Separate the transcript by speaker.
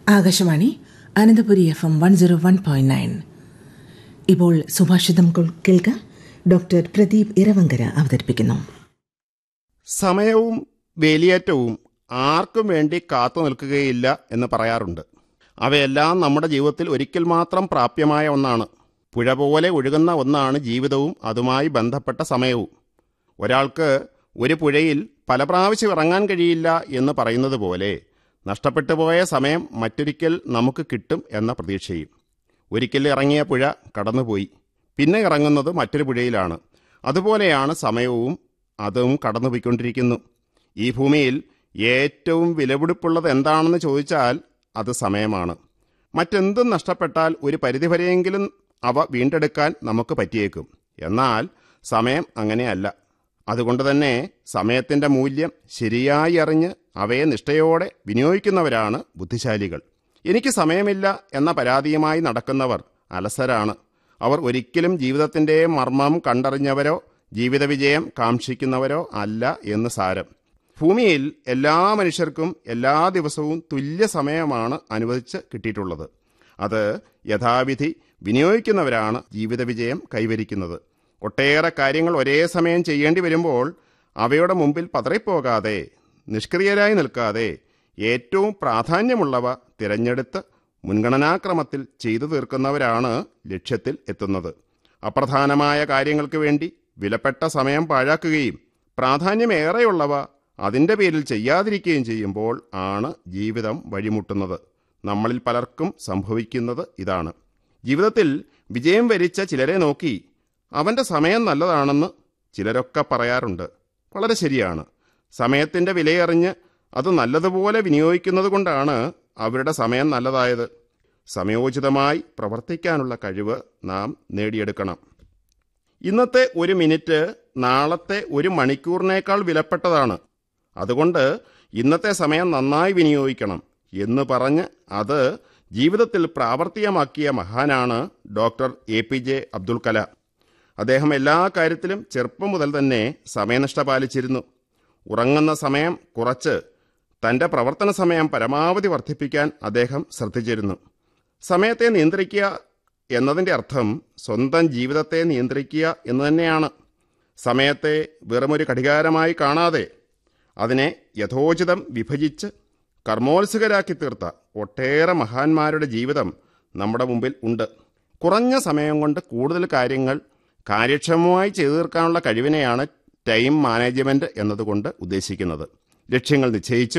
Speaker 1: Akashvani Ananthapuri F M one zero one point nine ഇപ്പോൾ സുഭാഷിതം കൊ- കേൾക്കാം ഡോക്ടർ പ്രദീപ് ഇറവങ്കര അവതരിപ്പിക്കുന്നു
Speaker 2: സമയവും വേലിയേറ്റവും ആർക്കും വേണ്ടി കാത്തു നിൽക്കുകയില്ല എന്ന് പറയാറുണ്ട് അവയെല്ലാം നമ്മുടെ ജീവിതത്തിൽ ഒരിക്കൽ മാത്രം പ്രാപ്യമായ ഒന്നാണ് പുഴ പോലെ ഒഴുകുന്ന ഒന്നാണ് ജീവിതവും അതുമായി ബന്ധപ്പെട്ട സമയവും ഒരാൾക്ക് ഒരു പുഴയിൽ പല പ്രാവശ്യം ഇറങ്ങാൻ കഴിയില്ല എന്ന് പറയുന്നത് പോലെ നഷ്ടപ്പെട്ടു പോയ സമയം മറ്റൊരിക്കൽ നമുക്ക് കിട്ടും എന്ന പ്രതീക്ഷയും ഒരിക്കൽ ഇറങ്ങിയ പുഴ കടന്നുപോയി പിന്നെ ഇറങ്ങുന്നത് മറ്റൊരു പുഴയിലാണ് അതുപോലെയാണ് സമയവും അതും കടന്നുപോയിക്കൊണ്ടിരിക്കുന്നു ഈ ഭൂമിയിൽ ഏറ്റവും വിലപിടിപ്പുള്ളത് എന്താണെന്ന് ചോദിച്ചാൽ അത് സമയമാണ് മറ്റെന്തും നഷ്ടപ്പെട്ടാൽ ഒരു പരിധിവരെയെങ്കിലും അവ വീണ്ടെടുക്കാൻ നമുക്ക് പറ്റിയേക്കും എന്നാൽ സമയം അങ്ങനെയല്ല അതുകൊണ്ട് തന്നെ സമയത്തിൻ്റെ മൂല്യം ശരിയായി അറിഞ്ഞ് അവയെ നിഷ്ഠയോടെ വിനിയോഗിക്കുന്നവരാണ് ബുദ്ധിശാലികൾ എനിക്ക് സമയമില്ല എന്ന പരാതിയുമായി നടക്കുന്നവർ അലസരാണ് അവർ ഒരിക്കലും ജീവിതത്തിൻ്റെ മർമ്മം കണ്ടറിഞ്ഞവരോ ജീവിത വിജയം കാക്ഷിക്കുന്നവരോ അല്ല എന്ന് സാരം ഭൂമിയിൽ എല്ലാ മനുഷ്യർക്കും എല്ലാ ദിവസവും തുല്യ സമയമാണ് അനുവദിച്ച് കിട്ടിയിട്ടുള്ളത് അത് യഥാവിധി വിനിയോഗിക്കുന്നവരാണ് ജീവിത വിജയം കൈവരിക്കുന്നത് ഒട്ടേറെ കാര്യങ്ങൾ ഒരേ സമയം ചെയ്യേണ്ടി വരുമ്പോൾ അവയുടെ മുമ്പിൽ പതറിപ്പോകാതെ നിഷ്ക്രിയരായി നിൽക്കാതെ ഏറ്റവും പ്രാധാന്യമുള്ളവ തിരഞ്ഞെടുത്ത് മുൻഗണനാക്രമത്തിൽ ചെയ്തു തീർക്കുന്നവരാണ് ലക്ഷ്യത്തിൽ എത്തുന്നത് അപ്രധാനമായ കാര്യങ്ങൾക്ക് വേണ്ടി വിലപ്പെട്ട സമയം പാഴാക്കുകയും പ്രാധാന്യമേറെയുള്ളവ അതിൻ്റെ പേരിൽ ചെയ്യാതിരിക്കുകയും ചെയ്യുമ്പോൾ ആണ് ജീവിതം വഴിമുട്ടുന്നത് നമ്മളിൽ പലർക്കും സംഭവിക്കുന്നത് ഇതാണ് ജീവിതത്തിൽ വിജയം വരിച്ച ചിലരെ നോക്കി അവൻ്റെ സമയം നല്ലതാണെന്ന് ചിലരൊക്കെ പറയാറുണ്ട് വളരെ ശരിയാണ് സമയത്തിൻ്റെ വിലയറിഞ്ഞ് അത് നല്ലതുപോലെ വിനിയോഗിക്കുന്നത് കൊണ്ടാണ് അവരുടെ സമയം നല്ലതായത് സമയോചിതമായി പ്രവർത്തിക്കാനുള്ള കഴിവ് നാം നേടിയെടുക്കണം ഇന്നത്തെ ഒരു മിനിറ്റ് നാളത്തെ ഒരു മണിക്കൂറിനേക്കാൾ വിലപ്പെട്ടതാണ് അതുകൊണ്ട് ഇന്നത്തെ സമയം നന്നായി വിനിയോഗിക്കണം എന്ന് പറഞ്ഞ് അത് ജീവിതത്തിൽ പ്രാവർത്തികമാക്കിയ മഹാനാണ് doctor A P J Abdul Kalam അദ്ദേഹം എല്ലാ കാര്യത്തിലും ചെറുപ്പം മുതൽ തന്നെ സമയനിഷ്ഠ പാലിച്ചിരുന്നു ഉറങ്ങുന്ന സമയം കുറച്ച് തൻ്റെ പ്രവർത്തന സമയം പരമാവധി വർദ്ധിപ്പിക്കാൻ അദ്ദേഹം ശ്രദ്ധിച്ചിരുന്നു സമയത്തെ നിയന്ത്രിക്കുക എന്നതിൻ്റെ അർത്ഥം സ്വന്തം ജീവിതത്തെ നിയന്ത്രിക്കുക എന്ന് തന്നെയാണ് സമയത്തെ വെറുമൊരു ഘടികാരമായി കാണാതെ അതിനെ യഥോചിതം വിഭജിച്ച് കർമ്മോത്സുകരാക്കി തീർത്ത ഒട്ടേറെ മഹാന്മാരുടെ ജീവിതം നമ്മുടെ മുമ്പിൽ ഉണ്ട് കുറഞ്ഞ സമയം കൊണ്ട് കൂടുതൽ കാര്യങ്ങൾ കാര്യക്ഷമമായി ചെയ്തു തീർക്കാനുള്ള കഴിവിനെയാണ് ടൈം മാനേജ്മെൻറ്റ് എന്നതുകൊണ്ട് ഉദ്ദേശിക്കുന്നത് ലക്ഷ്യങ്ങൾ നിശ്ചയിച്ചു